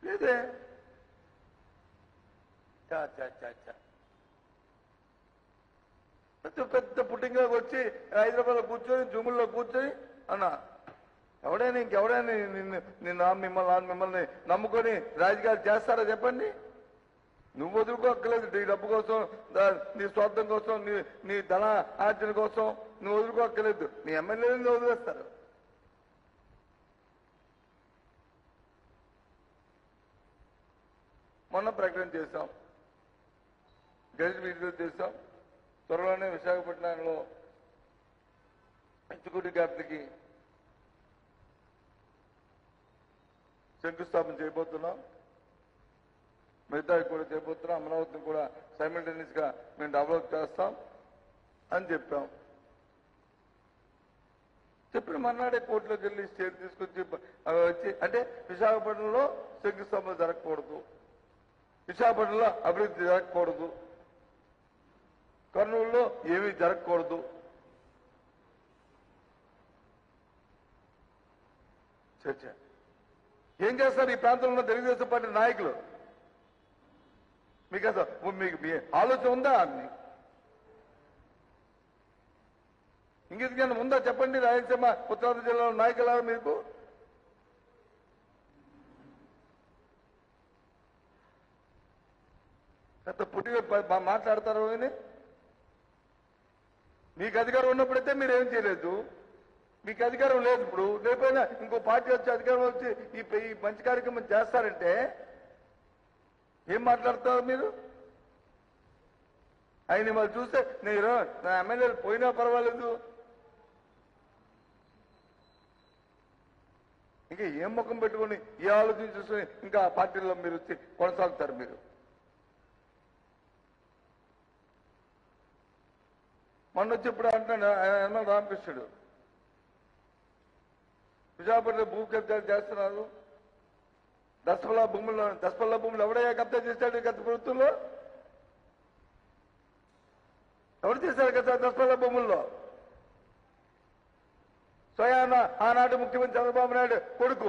లేదే చా చా చా చా పెద్ద పెద్ద పుట్టింగ్లోకి వచ్చి హైదరాబాద్ లో కూర్చొని జూముల్లో కూర్చొని అన్నా ఎవడైనా ఇంకెవడైనా నిన్ను నిన్ను ఆ మిమ్మల్ని ఆ మిమ్మల్ని నమ్ముకొని రాజకీయాలు చేస్తారా చెప్పండి నువ్వు వదులుకోక్కర్లేదు నీ డబ్బు కోసం దా- నీ స్వార్థం కోసం నీ నీ ధన ఆర్జన కోసం నువ్వు వదులుకోక్కర్లేదు నీ ఎమ్మెల్యేలను వదిలేస్తారు మొన్న ప్రకటన చేశాం గెలిచి విడుదల చేశాం త్వరలోనే విశాఖపట్నంలో ఎగ్జిక్యూటివ్ క్యాపిటల్కి శంకుస్థాపన చేయబోతున్నాం మిగతా కూడా చేయబోతున్నాం అమరావతిని కూడా సైమిల్టేనియస్ గా మేము డెవలప్ చేస్తాం అని చెప్పాం చెప్పిన మర్నాడే కోర్టులోకి వెళ్ళి స్టేట్ తీసుకొచ్చి అవి వచ్చి అంటే విశాఖపట్నంలో శంకుస్థాపన జరగకూడదు విశాఖపట్నంలో అభివృద్ధి జరగకూడదు కర్నూలులో ఏమీ జరగకూడదు చర్చ ఏం చేస్తారు ఈ ప్రాంతంలో ఉన్న తెలుగుదేశం పార్టీ నాయకులు మీకు అసలు మీకు మీ ఆలోచన ఉందా అని ఇంకెందుకైనా ఉందా చెప్పండి రాయలసీమ ఉత్తరాంధ్ర జిల్లాలో నాయకులారా మీకు పెద్ద పుట్టిగా ప- ప- మాట్లాడతారు అని మీకు అధికారం ఉన్నప్పుడైతే మీరు ఏం చేయలేదు మీకు అధికారం లేదు ఇప్పుడు లేకపోయినా ఇంకో పార్టీ వచ్చి అధికారం వచ్చి ఈ ఈ మంచి కార్యక్రమం చేస్తారంటే ఏం మాట్లాడతారు మీరు ఆయన మరి చూస్తే నేను నా ఎమ్మెల్యేలు పోయినా పర్వాలేదు ఇంకా ఏం ముఖం పెట్టుకొని ఏ ఆలోచన చూసుకొని ఇంకా ఆ పార్టీలో మీరు వచ్చి కొనసాగుతారు మీరు మొన్న వచ్చి ఇప్పుడు అంటున్నాడు ఆయన రామకృష్ణుడు విశాఖపట్నం భూ కబ్జాలు చేస్తున్నారు దసపల్లా భూముల్లో దసపల్లా భూములు ఎవడయ్యా కబ్జా చేశాడు గత ప్రభుత్వంలో ఎవరు చేశారు కదా దసపల్లా భూముల్లో స్వయాన ఆనాటి ముఖ్యమంత్రి చంద్రబాబు నాయుడు కొడుకు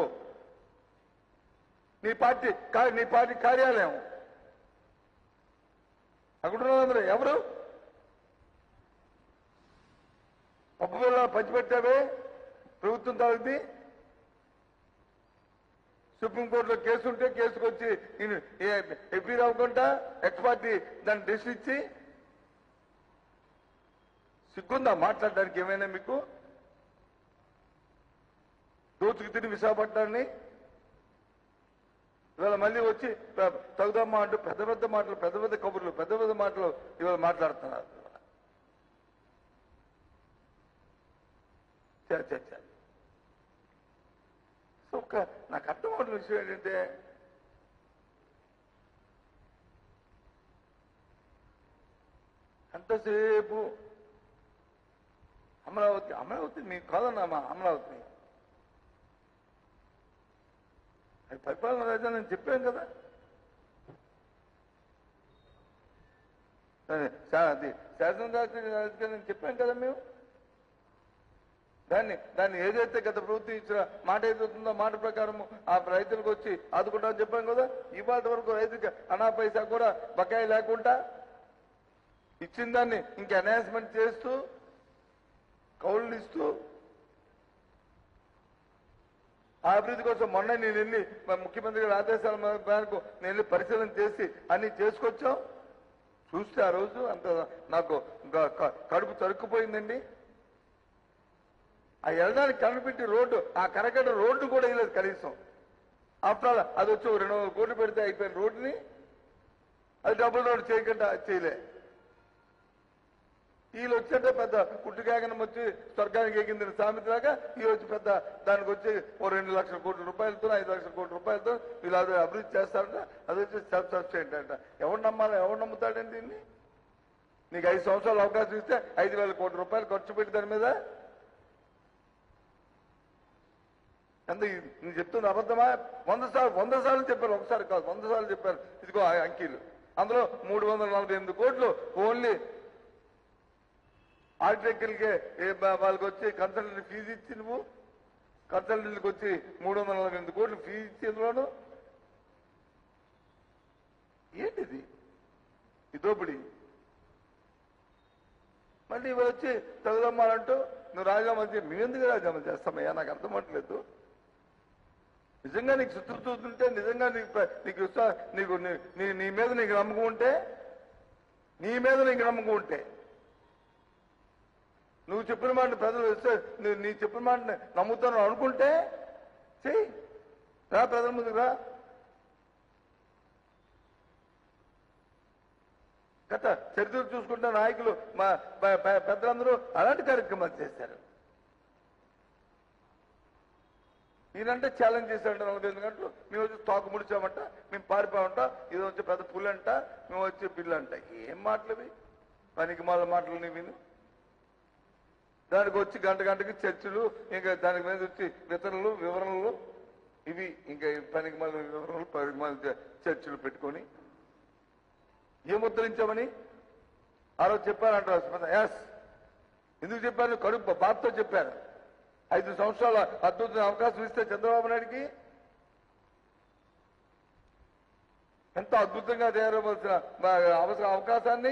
నీ పార్టీ కా- నీ పార్టీ కార్యాలయం అక్కడ ఉన్నదందరూ ఎవరు పప్పు బిల్ల పంచిపెట్టావే ప్రభుత్వం తాగుతుంది సుప్రీంకోర్టులో కేసు ఉంటే కేసుకు వచ్చి ఎఫ్ఐఆర్ అవ్వకుండా ఎక్స్ పార్టీ దాన్ని డెసిషన్ ఇచ్చి సిగ్గుందా మాట్లాడడానికి ఏమైనా మీకు దోచుకు తిని విశాఖపట్నాన్ని ఇవాళ మళ్ళీ వచ్చి ప- తగుదమ్మా అంటూ పెద్ద పెద్ద మాటలు పెద్ద పెద్ద కబుర్లు పెద్ద పెద్ద మాటలు ఇవాళ మాట్లాడుతున్నారు చ చ చ. సో ఒక నాకు అర్థమవుతున్న విషయం ఏంటంటే ఎంతసేపు అమరావతి అమరావతి మీకు కాదన్నామా అమరావతి అది పరిపాలన రాజధాని నేను చెప్పాను కదా అది శా- అది శాసన రాజకీయం నేను చెప్పాను కదా మేము దాన్ని దాన్ని ఏదైతే గత ప్రభుత్వం ఇచ్చిన మాట ఏదైతుందో మాట ప్రకారం ఆ రైతులకు వచ్చి ఆదుకుంటామని చెప్పాను కదా ఇవాళ వరకు రైతుకి అనా పైసా కూడా బకాయి లేకుండా ఇచ్చిన దాన్ని ఇంకా అనౌన్స్మెంట్ చేస్తూ కౌళ్ళు ఇస్తూ ఆ అభివృద్ధి కోసం మొన్న నేను వెళ్ళి మా ముఖ్యమంత్రి గారి ఆదేశాల మేరకు నేను వెళ్ళి పరిశీలన చేసి అన్ని చేసుకొచ్చాం చూస్తే ఆ రోజు అంత నాకు గ- క- కడుపు తరుక్కుపోయిందండి ఆ వెళ్ళడానికి కనిపెట్టి రోడ్డు ఆ కరకట్ట రోడ్డు కూడా వేయలేదు కనీసం ఆఫ్టర్ ఆల్ అది వచ్చి ఓ రెండు వందల కోట్లు పెడితే అయిపోయిన రోడ్డుని అది డబుల్ రోడ్ చేయకుండా చేయలే వీళ్ళు వచ్చేట పెద్ద పుట్టుకాగనం వచ్చి స్వర్గానికి ఎగిందిన సామెతలాగా ఈ వచ్చి పెద్ద దానికి వచ్చి ఓ రెండు లక్షల కోట్ల రూపాయలతో ఐదు లక్షల కోట్ల రూపాయలతో వీళ్ళు అది అభివృద్ధి చేస్తారంట అది వచ్చి సెల్ఫ్ సబ్స్టెంట్ అంట ఎవరు నమ్మాలి ఎవరు నమ్ముతాడండి దీన్ని నీకు ఐదు సంవత్సరాలు అవకాశం ఇస్తే ఐదు వేల కోట్ల రూపాయలు ఖర్చు పెట్టి దాని మీద ఎంత ఇది- నేను చెప్తున్న అబద్ధమా వంద సార్లు వంద సార్లు చెప్పారు ఒకసారి కాదు వంద సార్లు చెప్పారు ఇదిగో ఆ అంకీలు అందులో మూడు వందల నలభై ఎనిమిది కోట్లు ఓన్లీ ఆర్టికల్కే ఏ బా- వాళ్ళకి వచ్చి కన్సల్టెంట్ ఫీజు ఇచ్చి నువ్వు కన్సల్టెంట్కి వచ్చి మూడు వందల నలభై ఎనిమిది కోట్లు ఫీజు ఇచ్చి ఇందులోను ఏంటిది ఈ దోపిడీ మళ్ళీ ఇవి వచ్చి తగుదమ్మాలంటూ నువ్వు రాజీనామా చేసి మేము ఎందుకు రాజీనామా చేస్తామయ్యా నాకు అర్థం అవ్వట్లేదు నిజంగా నీకు శత్రు చూస్తుంటే నిజంగా నీకు ప్ర- నీకు విశ్వా- నీకు నీ- నీ నీ మీద నీకు నమ్మకం ఉంటే నీ మీద నీకు నమ్మకం ఉంటే నువ్వు చెప్పిన మాట ప్రజలు ఇస్తే నువ్వు నీ చెప్పిన మాట నమ్ముతాను అనుకుంటే చెయ్యి రా ప్రజల ముందుకు రా గత చరిత్ర చూసుకుంటే నాయకులు మా ప- ప- పెద్దలందరూ అలాంటి కార్యక్రమాలు చేశారు ఈయనంటే ఛాలెంజ్ చేశాడంట నలభై ఐదు గంటలు మేము వచ్చి తోక ముడిచామంట మేము పారిపోమంట ఇది వచ్చి పెద్ద పులి అంట మేము వచ్చి పిల్లి అంట ఏం మాటలు ఇవి పనికి మాల మాటలు నీ విను దానికి వచ్చి గంట గంటకి చర్చలు ఇంకా దానికి మీద వచ్చి వితరణలు వివరణలు ఇవి ఇంకా పనికి మాల వివరణలు పనికి మాల చర్చలు పెట్టుకొని ఏం ముద్రించామని ఆ రోజు చెప్పారంటారు ఎస్ ఎందుకు చెప్పాను కడుపు బాధతో చెప్పాను ఐదు సంవత్సరాల అద్భుతమైన అవకాశం ఇస్తే చంద్రబాబు నాయుడికి ఎంత అద్భుతంగా తయారవలసిన అవసరం అవకాశాన్ని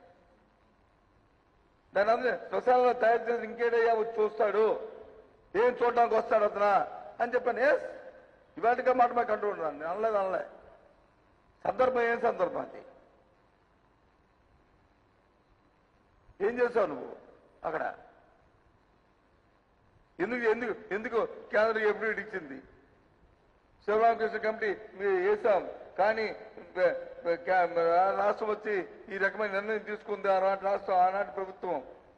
దాని అందరూ శ్మశానంలో తయారు చేసి ఇంకేడయ్యా వచ్చి చూస్తాడు ఏం చూడడానికి వస్తాడు అతనా అని చెప్పాను ఎస్ ఇవాటిగా మాట మాకు అంటూ ఉన్నాను నేను అనలేదు అనలే సందర్భం ఏం సందర్భం అది ఏం చేసావు నువ్వు అక్కడ ఎందుకు ఎందుకు ఎందుకు కేంద్రం ఎప్పుడు ఇచ్చింది శివరామకృష్ణ కమిటీ మీరు వేసాం కానీ బ- బ- కా- రా- రాష్ట్రం వచ్చి ఈ రకమైన నిర్ణయం తీసుకుంది ఆనాటి రాష్ట్రం ఆనాటి ప్రభుత్వం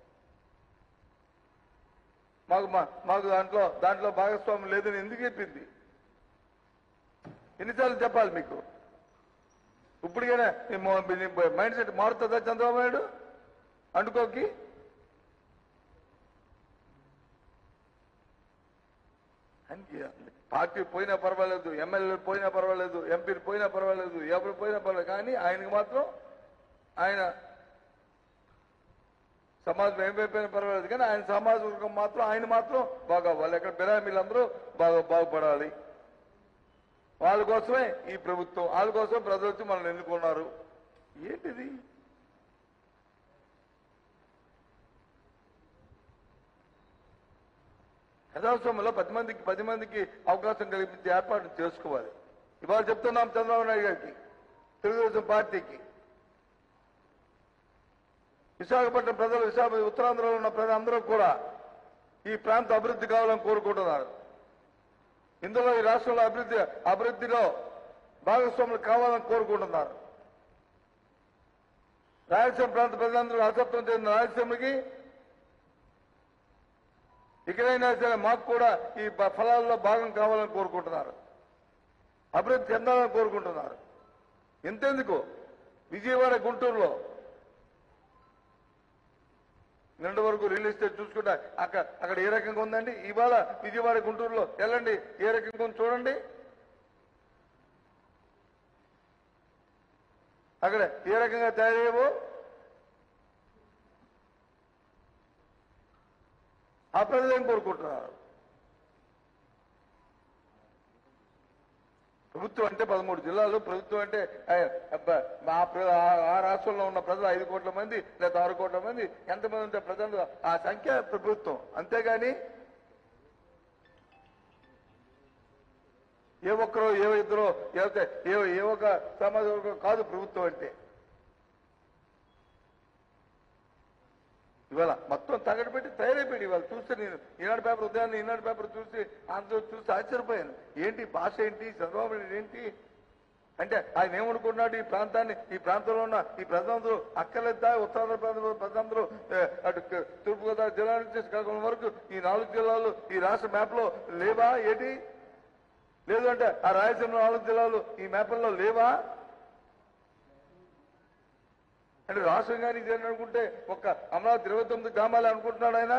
మాకు మా- మాకు దాంట్లో దాంట్లో భాగస్వామ్యం లేదని ఎందుకు చెప్పింది ఎన్నిసార్లు చెప్పాలి మీకు ఇప్పటికైనా మీ మో- మీ మైండ్ సెట్ మారుతుందా చంద్రబాబు నాయుడు అండుకోకి అని పార్టీ పోయినా పర్వాలేదు ఎమ్మెల్యేలు పోయినా పర్వాలేదు ఎంపీలు పోయినా పర్వాలేదు ఎవరు పోయినా పర్వాలేదు కానీ ఆయనకు మాత్రం ఆయన సమాజం ఏమైపోయినా పర్వాలేదు కానీ ఆయన సమాజ వర్గం మాత్రం ఆయన మాత్రం బాగా వాళ్ళు ఎక్కడ బిరామీలందరూ బాగా బాగుపడాలి వాళ్ళ కోసమే ఈ ప్రభుత్వం వాళ్ళ కోసం ప్రజలు వచ్చి మనల్ని ఎన్నుకున్నారు ఏంటిది ప్రజాస్వామ్యంలో పది మందికి పది మందికి అవకాశం కల్పించే ఏర్పాటు చేసుకోవాలి ఇవాళ చెప్తున్నాం చంద్రబాబు నాయుడు గారికి తెలుగుదేశం పార్టీకి విశాఖపట్నం ప్రజలు విశాఖ ఉత్తరాంధ్రలో ఉన్న ప్రజలందరూ కూడా ఈ ప్రాంత అభివృద్ధి కావాలని కోరుకుంటున్నారు ఇందులో ఈ రాష్ట్రంలో అభివృద్ధి అభివృద్ధిలో భాగస్వాములు కావాలని కోరుకుంటున్నారు రాయలసీమ ప్రాంత ప్రజలందరూ అసత్వం చెందిన రాయలసీమకి ఇకనైనా సరే మాకు కూడా ఈ బ- ఫలాల్లో భాగం కావాలని కోరుకుంటున్నారు అభివృద్ధి చెందాలని కోరుకుంటున్నారు ఇంతెందుకు విజయవాడ గుంటూరులో నిన్నటి వరకు రియల్ ఎస్టేట్ చూసుకుంటా అక్కడ అక్కడ ఏ రకంగా ఉందండి ఇవాళ విజయవాడ గుంటూరులో వెళ్ళండి ఏ రకంగా ఉందో చూడండి అక్కడ ఏ రకంగా తయారయ్యేవో ఆ ప్రజలు ఏం కోరుకుంటున్నారు ప్రభుత్వం అంటే పదమూడు జిల్లాలు ప్రభుత్వం అంటే ఆ, అబ్బా, ఆ ప్ర- ఆ- ఆ రాష్ట్రంలో ఉన్న ప్రజలు ఐదు కోట్ల మంది లేదా ఆరు కోట్ల మంది ఎంతమంది ఉంటే ప్రజలు ఆ సంఖ్య ప్రభుత్వం అంతేగాని ఏ ఒక్కరో ఏ ఇద్దరో లేకపోతే ఏ ఏ ఒక సమాజ వర్గం కాదు ప్రభుత్వం అంటే ఇవాళ మొత్తం తగడు పెట్టి తయారైపోయాడు ఇవాళ చూస్తే నేను ఈనాడు పేపర్ ఉదయాన్నే ఈనాడు పేపర్ చూసి అందరూ చూసి ఆశ్చర్యపోయాను ఏంటి భాష ఏంటి చంద్రబాబు నాయుడు ఏంటి అంటే ఆయన ఏమనుకున్నాడు ఈ ప్రాంతాన్ని ఈ ప్రాంతంలో ఉన్న ఈ ప్రజలందరూ అక్కర్లేదా ఉత్తరాంధ్ర ప్రాంతంలో ప్రజలందరూ ఏ, అటు క- తూర్పుగోదావరి జిల్లా నుంచి శ్రీకాకుళం వరకు ఈ నాలుగు జిల్లాలు ఈ రాష్ట్ర మ్యాప్ లో లేవా ఏంటి లేదు అంటే ఆ రాయలసీమ నాలుగు జిల్లాలు ఈ మ్యాప్లో లేవా అంటే రాష్ట్రం కానీ ఇది అని అనుకుంటే ఒక్క అమరావతి ఇరవై తొమ్మిది గ్రామాలే అనుకుంటున్నాడు ఆయన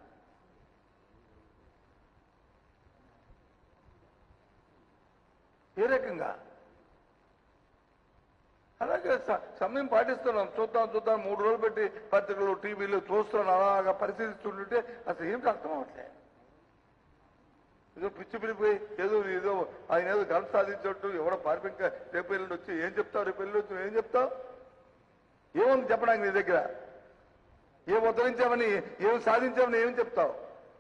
ఏ రకంగా అలాగే స- సమయం పాటిస్తున్నాం చూద్దాం చూద్దాం మూడు రోజులు పెట్టి పత్రికలు టీవీలు చూస్తున్నాం అలాగా పరిశీలిస్తుంటే అసలు ఏమిటి అర్థం అవట్లే ఏదో పిచ్చి పిలిపోయి ఏదో ఏదో ఆయన ఏదో ఘన సాధించట్టు ఎవడో పార్పింక ఇంకా రేపు ఎల్లుండి వచ్చి ఏం చెప్తావు రేపు ఎల్లుండి వచ్చి ఏం చెప్తావు ఏముంది చెప్పడానికి నీ దగ్గర ఏం ఉద్ధరించామని ఏం సాధించామని ఏం చెప్తావు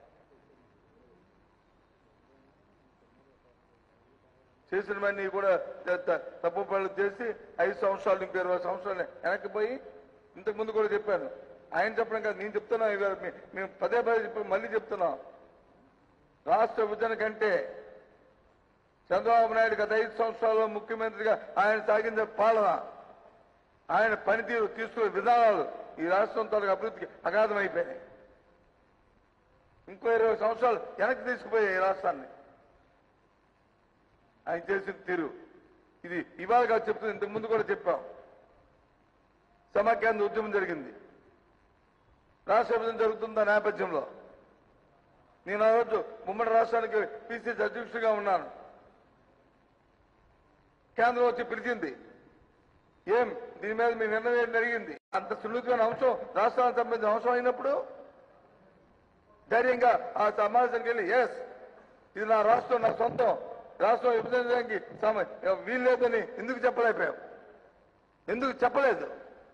చేసినవన్నీ కూడా త- త- తప్పు పనులు చేసి ఐదు సంవత్సరాలు ఇంకో ఇరవై సంవత్సరాలు వెనక్కి పోయి ఇంతకు ముందు కూడా చెప్పాను ఆయన చెప్పడం కాదు నేను చెప్తున్నా ఇవాళ మీ- మేము పదే పదే చెప్పి మళ్ళీ చెప్తున్నాం రాష్ట్ర విభజన కంటే చంద్రబాబు నాయుడు గత ఐదు సంవత్సరాల్లో ముఖ్యమంత్రిగా ఆయన సాగించే పాలన ఆయన పనితీరు తీసుకునే విధానాలు ఈ రాష్ట్రం తాలూకు అభివృద్ధికి అగాధం అయిపోయినాయి ఇంకో ఇరవై సంవత్సరాలు వెనక్కి తీసుకుపోయాయి ఈ రాష్ట్రాన్ని ఆయన చేసిన తీరు ఇది ఇవాళ కాదు చెప్తుంది ఇంతకు ముందు కూడా చెప్పాం సమాఖ్యాంధ్ర ఉద్యమం జరిగింది రాష్ట్ర విభజన జరుగుతున్న నేపథ్యంలో నేను ఆ రోజు ఉమ్మడి రాష్ట్రానికి పిసిసి అధ్యక్షుడిగా ఉన్నాను కేంద్రం వచ్చి పిలిచింది ఏం దీని మీద మీ నిర్ణయం ఏంటి జరిగింది అంత సున్నితమైన అంశం రాష్ట్రానికి సంబంధించిన అంశం అయినప్పుడు ధైర్యంగా ఆ సమావేశానికి వెళ్ళి ఎస్ ఇది నా రాష్ట్రం నా సొంతం రాష్ట్రం విభజించడానికి సమ వీల్లేదని ఎందుకు చెప్పలేకపోయాం ఎందుకు చెప్పలేదు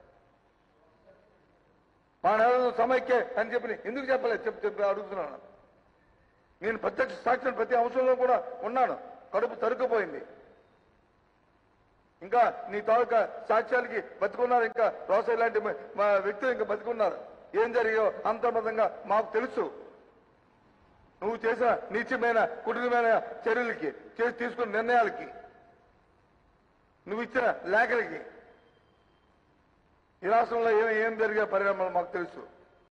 మా నెలలో సమైక్య అని చెప్పి ఎందుకు చెప్పలేదు చెప్పి చెప్పి అడుగుతున్నాను నేను ప్రత్యక్ష సాక్షి ప్రతి అంశంలో కూడా ఉన్నాను కడుపు తరుక్కుపోయింది ఇంకా నీ తాలూకా సాక్ష్యాలకి బతుకున్నారు ఇంకా రోస ఇలాంటి మ- మా వ్యక్తులు ఇంకా బతుకున్నారు ఏం జరిగాయో అంతర్మతంగా మాకు తెలుసు నువ్వు చేసిన నీచమైన కుటుంబమైన చర్యలకి చేసి తీసుకున్న నిర్ణయాలకి నువ్వు ఇచ్చిన లేఖలకి ఈ రాష్ట్రంలో ఏం ఏం జరిగే పరిణామాలు మాకు తెలుసు